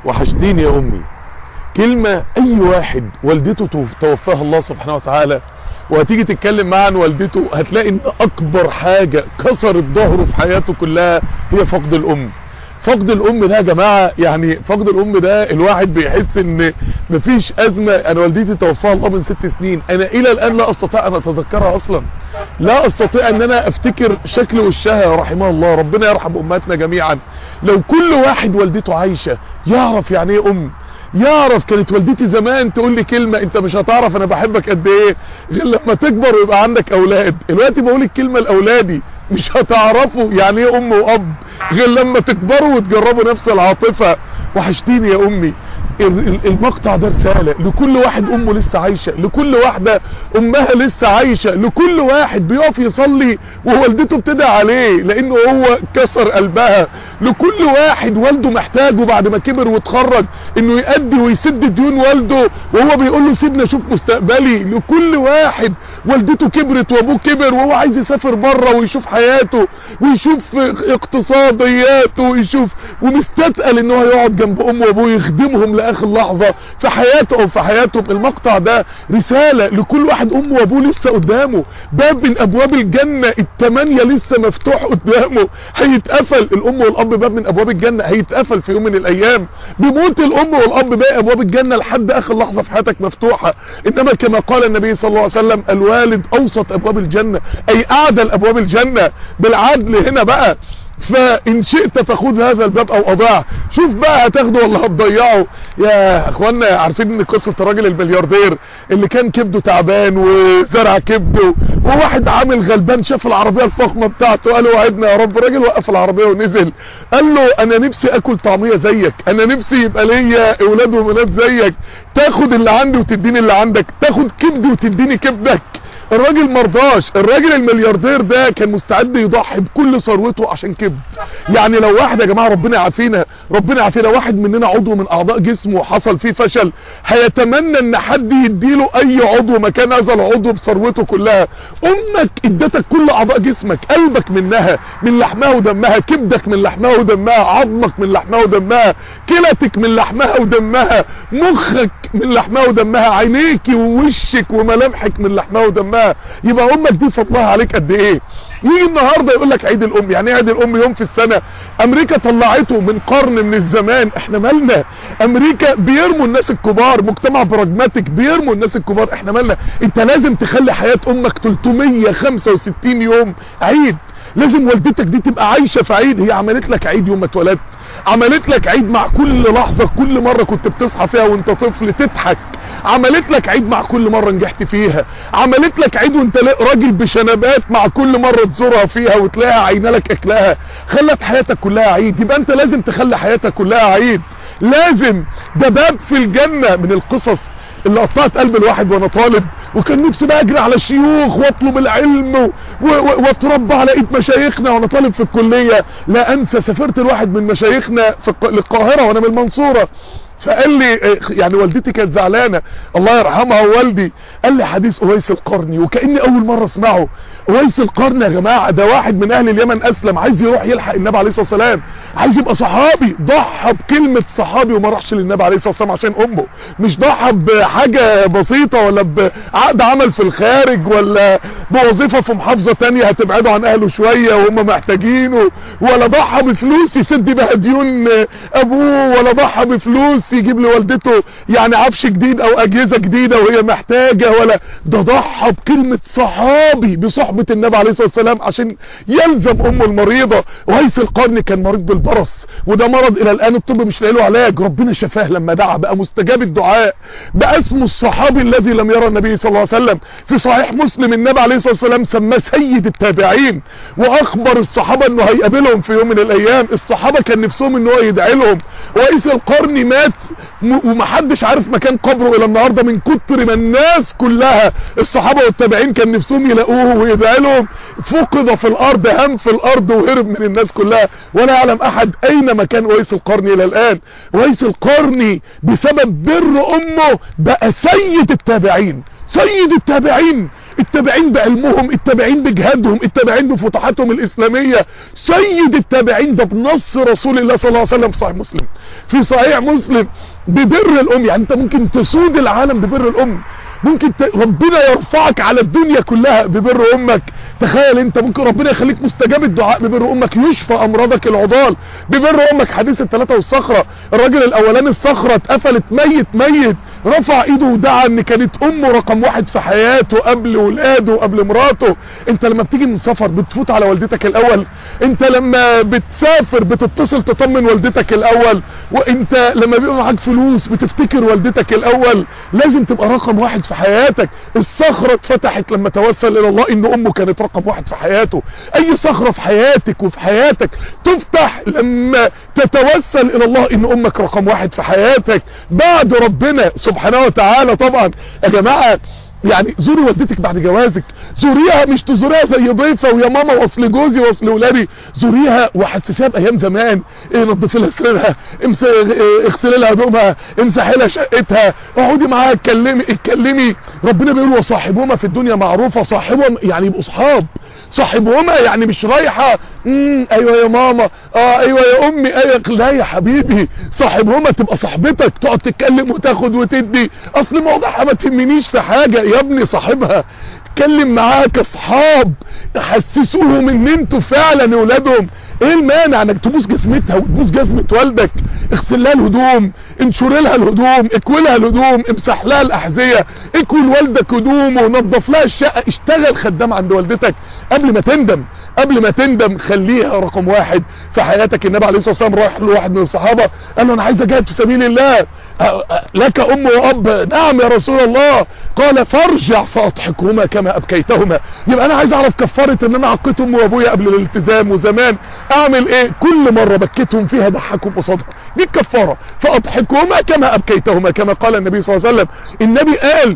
وحشتيني يا امي كلمة اي واحد والدته توفاها الله سبحانه وتعالى وهتيجي تتكلم معاه عن والدته هتلاقي ان اكبر حاجة كسرت ظهره في حياته كلها هي فقد الام فقد الام ده يا جماعة يعني فقد الام ده الواحد بيحس ان مفيش ازمة انا والدتي توفاها الله من ست سنين انا الى الان لا استطيع ان اتذكرها اصلا لا استطيع ان انا افتكر شكل وشها رحمها الله ربنا يرحم امهاتنا جميعا لو كل واحد والدته عايشة يعرف يعني ايه ام يعرف كانت والدتي زمان تقول لي كلمة انت مش هتعرف انا بحبك قد ايه غير لما تكبر ويبقى عندك اولاد دلوقتي بقول الكلمة لاولادي مش هتعرفوا يعني ايه ام واب غير لما تكبروا وتجربوا نفس العاطفة وحشتيني يا امي المقطع ده رسالة لكل واحد امه لسه عايشة لكل واحدة امها لسه عايشة لكل واحد بيقف يصلي ووالدته بتدعي عليه لانه هو كسر قلبها لكل واحد والده محتاجه بعد ما كبر واتخرج انه يأدي ويسد ديون والده وهو بيقول له سيبني اشوف مستقبلي لكل واحد والدته كبرت وابوه كبر وهو عايز يسافر بره ويشوف حياته ويشوف اقتصادياته ويشوف ومستثقل ان هو يقعد جنب امه وابوه يخدمهم لاخر لحظة في حياته او في حياتهم المقطع ده رسالة لكل واحد امه وابوه لسه قدامه باب من ابواب الجنة التمانية لسه مفتوح قدامه هيتقفل الام والاب باب من ابواب الجنة هيتقفل في يوم من الايام بموت الام والاب باقي ابواب الجنة لحد اخر لحظة في حياتك مفتوحة انما كما قال النبي صلى الله عليه وسلم الوالد اوسط ابواب الجنة اي اعدل ابواب الجنة بالعدل هنا بقى فان شئت فخذ هذا الباب او اضاع شوف بقى هتاخده ولا هتضيعه يا اخوانا عارفين ان قصة الراجل الملياردير اللي كان كبده تعبان وزرع كبده وواحد عامل غلبان شاف العربية الفخمة بتاعته قال له وعدنا يا رب الراجل وقف العربية ونزل قال له انا نفسي اكل طعمية زيك انا نفسي يبقى ليا اولاد وبنات زيك تاخد اللي عندي وتديني اللي عندك تاخد كبدي وتديني كبدك الراجل مرضاش الراجل الملياردير ده كان مستعد يضحي بكل ثروته عشان كبد يعني لو واحد يا جماعة ربنا يعافينا ربنا يعافينا واحد مننا عضو من اعضاء جسمه حصل فيه فشل هيتمنى ان حد يديله اي عضو مكان هذا العضو بثروته كلها امك ادتك كل اعضاء جسمك قلبك منها من لحمها ودمها كبدك من لحمها ودمها عظمك من لحمها ودمها كلتك من لحمها ودمها مخك من لحمها ودمها عينيك ووشك وملامحك من لحمها ودمها يبقى امك دي فضلها عليك قد ايه يجي النهاردة يقول لك عيد الام يعني ايه عيد الام يوم في السنة امريكا طلعته من قرن من الزمان احنا مالنا امريكا بيرموا الناس الكبار مجتمع براجماتيك بيرموا الناس الكبار احنا مالنا انت لازم تخلي حياة امك 365 يوم عيد لازم والدتك دي تبقى عايشة في عيد هي عملت لك عيد يوم ما اتولدت عملت لك عيد مع كل لحظة كل مرة كنت بتصحى فيها وانت طفل تضحك عملت لك عيد مع كل مرة نجحت فيها عملت لك عيد وانت راجل بشنبات مع كل مرة تزورها فيها وتلاقيها عينة لك اكلها خلت حياتك كلها عيد يبقى انت لازم تخلي حياتك كلها عيد لازم ده باب في الجنة من القصص اللي قطعت قلب الواحد وانا طالب وكان نفسي بقى اجري على الشيوخ واطلب العلم واتربى على ايد مشايخنا وانا طالب في الكلية لا انسى سافرت الواحد من مشايخنا في القاهرة وانا من المنصورة فقال لي يعني والدتي كانت زعلانه الله يرحمها ووالدي قال لي حديث اويس القرني وكاني اول مره اسمعه اويس القرني يا جماعه ده واحد من اهل اليمن اسلم عايز يروح يلحق النبي عليه الصلاه والسلام عايز يبقى صحابي ضحى بكلمه صحابي وما راحش للنبي عليه الصلاه والسلام عشان امه مش ضحى بحاجه بسيطه ولا بعقد عمل في الخارج ولا بوظيفه في محافظه تانية هتبعده عن اهله شويه وهم محتاجينه ولا ضحى بفلوس يسد بها ديون ابوه ولا ضحى بفلوس يجيب لوالدته يعني عفش جديد او اجهزة جديدة وهي محتاجة ولا ده ضحى بكلمة صحابي بصحبة النبي عليه الصلاة والسلام عشان يلزم امه المريضة وهيس القرن كان مريض بالبرص وده مرض الى الان الطب مش لاقي له علاج ربنا شفاه لما دعا بقى مستجاب الدعاء بقى اسمه الصحابي الذي لم يرى النبي صلى الله عليه وسلم في صحيح مسلم النبي عليه الصلاة والسلام سماه سيد التابعين واخبر الصحابة انه هيقابلهم في يوم من الايام الصحابة كان نفسهم ان هو يدعي لهم وهيس القرن مات ومحدش عارف مكان قبره الى النهاردة من كتر ما الناس كلها الصحابة والتابعين كان نفسهم يلاقوه ويدعي لهم فقد في الارض هم في الارض وهرب من الناس كلها ولا يعلم احد اين مكان ويس القرني الى الان ويس القرني بسبب بر امه بقى سيد التابعين سيد التابعين التابعين بعلمهم التابعين بجهادهم التابعين بفتوحاتهم الاسلامية سيد التابعين ده بنص رسول الله صلى الله عليه وسلم في صحيح مسلم في صحيح مسلم ببر الام يعني انت ممكن تسود العالم ببر الام ممكن ت... ربنا يرفعك على الدنيا كلها ببر امك تخيل انت ممكن ربنا يخليك مستجاب الدعاء ببر امك يشفى امراضك العضال ببر امك حديث الثلاثه والصخره الراجل الاولاني الصخره اتقفلت ميت ميت رفع ايده ودعا ان كانت امه رقم واحد في حياته قبل ولاده وقبل مراته انت لما بتيجي من سفر بتفوت على والدتك الاول انت لما بتسافر بتتصل تطمن والدتك الاول وانت لما بيبقى معاك فلوس بتفتكر والدتك الاول لازم تبقى رقم واحد في حياتك الصخرة اتفتحت لما توسل الى الله ان امه كانت رقم واحد في حياته اي صخرة في حياتك وفي حياتك تفتح لما تتوسل الى الله ان امك رقم واحد في حياتك بعد ربنا سبحانه وتعالى طبعا يا جماعة يعني زوري والدتك بعد جوازك زوريها مش تزوريها زي ضيفه ويا ماما واصل جوزي واصل ولادي زوريها وحسسيها بايام زمان ايه نضفي لها سريرها اغسلي لها هدومها امسحي لها شقتها اقعدي معاها اتكلمي اتكلمي ربنا بيقول وصاحبهما في الدنيا معروفه صاحبهم يعني يبقوا اصحاب صاحبهما يعني مش رايحه امم ايوه يا ماما اه ايوه يا امي ايوه لا يا حبيبي صاحبهما تبقى صاحبتك تقعد تتكلم وتاخد وتدي اصل موضوعها ما تهمنيش في حاجه يا ابني صاحبها اتكلم معاها كاصحاب حسسوهم ان انتوا فعلا اولادهم ايه المانع انك تبوس جسمتها وتبوس جزمه والدك اغسل لها الهدوم انشر لها الهدوم اكوي لها الهدوم امسح لها الاحذيه اكوي لوالدك هدومه نظف لها الشقه اشتغل خدام عند والدتك قبل ما تندم قبل ما تندم خليها رقم واحد في حياتك النبي عليه الصلاه والسلام رايح لواحد من الصحابه قال له انا عايز اجاهد في سبيل الله لك ام واب نعم يا رسول الله قال فارجع فاضحكهما كما ابكيتهما يبقى انا عايز اعرف كفاره ان انا عقيت امي وابويا قبل الالتزام وزمان اعمل ايه كل مرة بكيتهم فيها ضحكهم قصادها دي الكفارة فاضحكهما كما ابكيتهما كما قال النبي صلى الله عليه وسلم النبي قال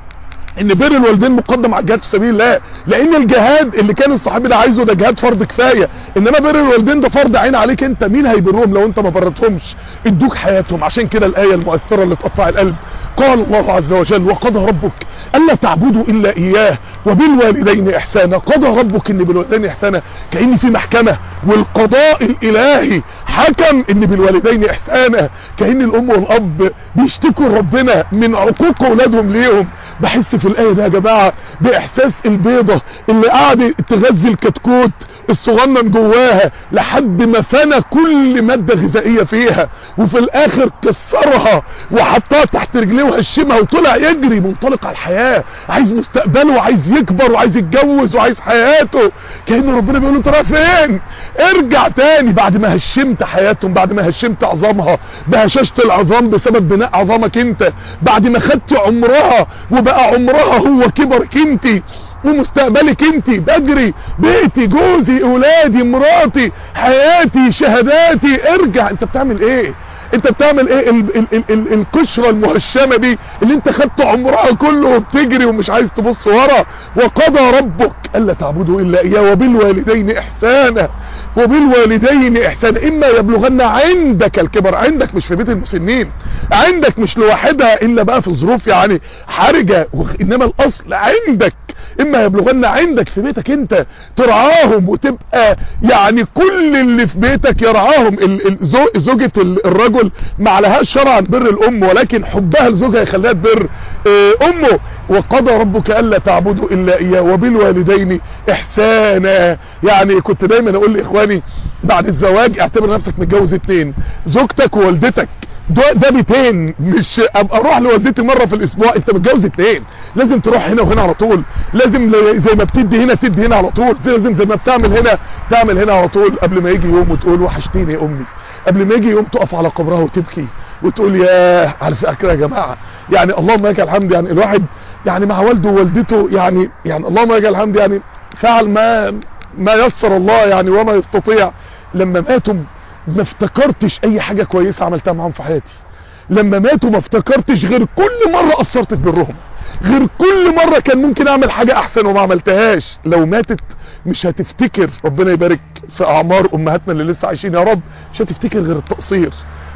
ان بر الوالدين مقدم على الجهاد في سبيل الله لان الجهاد اللي كان الصحابي ده عايزه ده جهاد فرض كفايه انما بر الوالدين ده فرض عين عليك انت مين هيبرهم لو انت ما برتهمش ادوك حياتهم عشان كده الايه المؤثره اللي تقطع القلب قال الله عز وجل وقضى ربك الا تعبدوا الا اياه وبالوالدين احسانا قضى ربك ان بالوالدين احسانا كان في محكمه والقضاء الالهي حكم ان بالوالدين احسانا كان الام والاب بيشتكوا ربنا من عقوق اولادهم ليهم بحس في الايه ده يا جماعه باحساس البيضه اللي قاعد تغذي الكتكوت الصغنن جواها لحد ما فنى كل ماده غذائيه فيها وفي الاخر كسرها وحطها تحت رجليه وهشمها وطلع يجري منطلق على الحياه عايز مستقبله وعايز يكبر وعايز يتجوز وعايز حياته كان ربنا بيقول له انت رايح فين ارجع تاني بعد ما هشمت حياتهم بعد ما هشمت عظامها بهشاشة العظام بسبب بناء عظامك انت بعد ما خدت عمرها وبقى عمرها هو كبرك انت ومستقبلك انت بجري بيتي جوزي اولادي مراتي حياتي شهاداتي ارجع انت بتعمل ايه انت بتعمل ايه ال ال ال ال القشرة المهشمة دي اللي انت خدت عمرها كله وبتجري ومش عايز تبص ورا وقضى ربك الا تعبدوا الا اياه وبالوالدين احسانا وبالوالدين احسانا اما يبلغن عندك الكبر عندك مش في بيت المسنين عندك مش لوحدها الا بقى في ظروف يعني حرجة انما الاصل عندك اما يبلغن عندك في بيتك انت ترعاهم وتبقى يعني كل اللي في بيتك يرعاهم زوجة الرجل ما عليهاش شرعا بر الام ولكن حبها لزوجها يخليها تبر امه وقضى ربك الا تعبدوا الا اياه وبالوالدين احسانا يعني كنت دايما اقول لاخواني بعد الزواج اعتبر نفسك متجوز اتنين زوجتك ووالدتك ده, ده بيتين مش ابقى اروح لوالدتي مره في الاسبوع انت متجوز اتنين لازم تروح هنا وهنا على طول لازم زي ما بتدي هنا تدي هنا على طول لازم زي ما بتعمل هنا تعمل هنا على طول قبل ما يجي يوم وتقول وحشتيني يا امي قبل ما يجي يوم تقف على قبرها وتبكي وتقول يا على فكره يا جماعه يعني اللهم لك الحمد يعني الواحد يعني مع والده ووالدته يعني يعني اللهم لك الحمد يعني فعل ما ما يسر الله يعني وما يستطيع لما ماتوا ما افتكرتش اي حاجة كويسة عملتها معاهم في حياتي لما ماتوا ما افتكرتش غير كل مرة قصرت في برهم غير كل مرة كان ممكن اعمل حاجة احسن وما عملتهاش لو ماتت مش هتفتكر ربنا يبارك في اعمار امهاتنا اللي لسه عايشين يا رب مش هتفتكر غير التقصير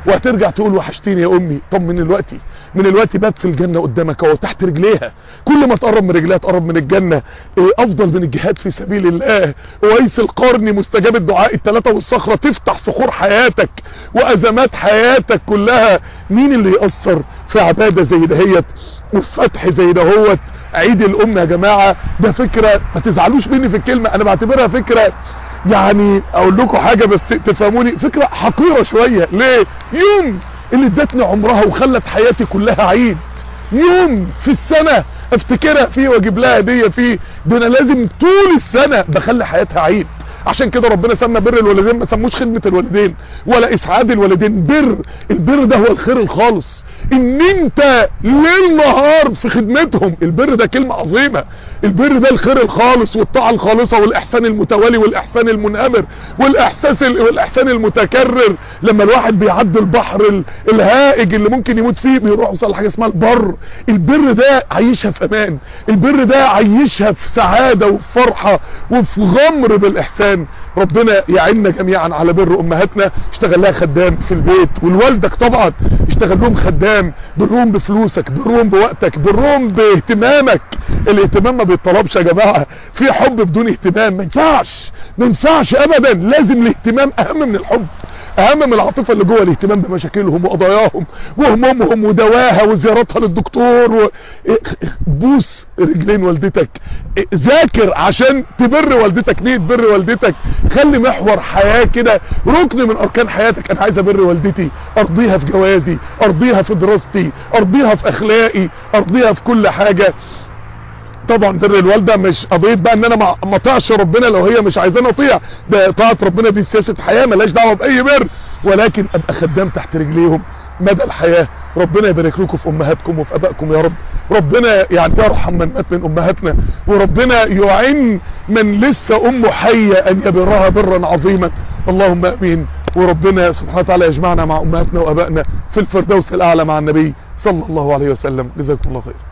وهترجع تقول وحشتيني يا امي طب من دلوقتي من دلوقتي باب في الجنه قدامك اهو تحت رجليها كل ما تقرب من رجليها تقرب من الجنه إيه افضل من الجهاد في سبيل الله ويس القرن مستجاب الدعاء الثلاثه والصخره تفتح صخور حياتك وازمات حياتك كلها مين اللي يأثر في عباده زي دهيت وفي فتح زي دهوت عيد الام يا جماعه ده فكره ما تزعلوش مني في الكلمه انا بعتبرها فكره يعني اقول لكم حاجه بس تفهموني فكره حقيره شويه ليه يوم اللي ادتني عمرها وخلت حياتي كلها عيد يوم في السنه افتكرها فيه واجيب لها هديه فيه ده انا لازم طول السنه بخلي حياتها عيد عشان كده ربنا سمى بر الوالدين ما سموش خدمة الوالدين ولا اسعاد الوالدين بر البر ده هو الخير الخالص ان انت ليل نهار في خدمتهم البر ده كلمة عظيمة البر ده الخير الخالص والطاعة الخالصة والاحسان المتوالي والاحسان المنامر والاحساس والاحسان المتكرر لما الواحد بيعدي البحر الهائج اللي ممكن يموت فيه بيروح يوصل حاجة اسمها البر البر ده عيشها في امان البر ده عيشها في سعادة وفي فرحة وفي غمر بالاحسان ربنا يعيننا جميعا على بر امهاتنا اشتغل لها خدام في البيت والوالدك طبعا اشتغل لهم خدام برهم بفلوسك برهم بوقتك برهم باهتمامك الاهتمام ما بيطلبش يا جماعه في حب بدون اهتمام ما ينفعش ما ينفعش ابدا لازم الاهتمام اهم من الحب اهم من العاطفه اللي جوه الاهتمام بمشاكلهم وقضاياهم وهمومهم ودواها وزياراتها للدكتور و... بوس رجلين والدتك ذاكر عشان تبر والدتك نيه تبر والدتك خلي محور حياه كده ركن من اركان حياتك انا عايز ابر والدتي ارضيها في جوازي ارضيها في دراستي ارضيها في اخلاقي ارضيها في كل حاجه طبعا بر الوالده مش قضيه بقى ان انا ما اطيعش ربنا لو هي مش عايزاني اطيع ده طاعه ربنا دي سياسه حياه ملهاش دعوه باي بر ولكن ابقى خدام تحت رجليهم مدى الحياه ربنا يبارك لكم في امهاتكم وفي ابائكم يا رب ربنا يعني يرحم من مات من امهاتنا وربنا يعين من لسه امه حيه ان يبرها برا عظيما اللهم امين وربنا سبحانه وتعالى يجمعنا مع امهاتنا وابائنا في الفردوس الاعلى مع النبي صلى الله عليه وسلم جزاكم الله خير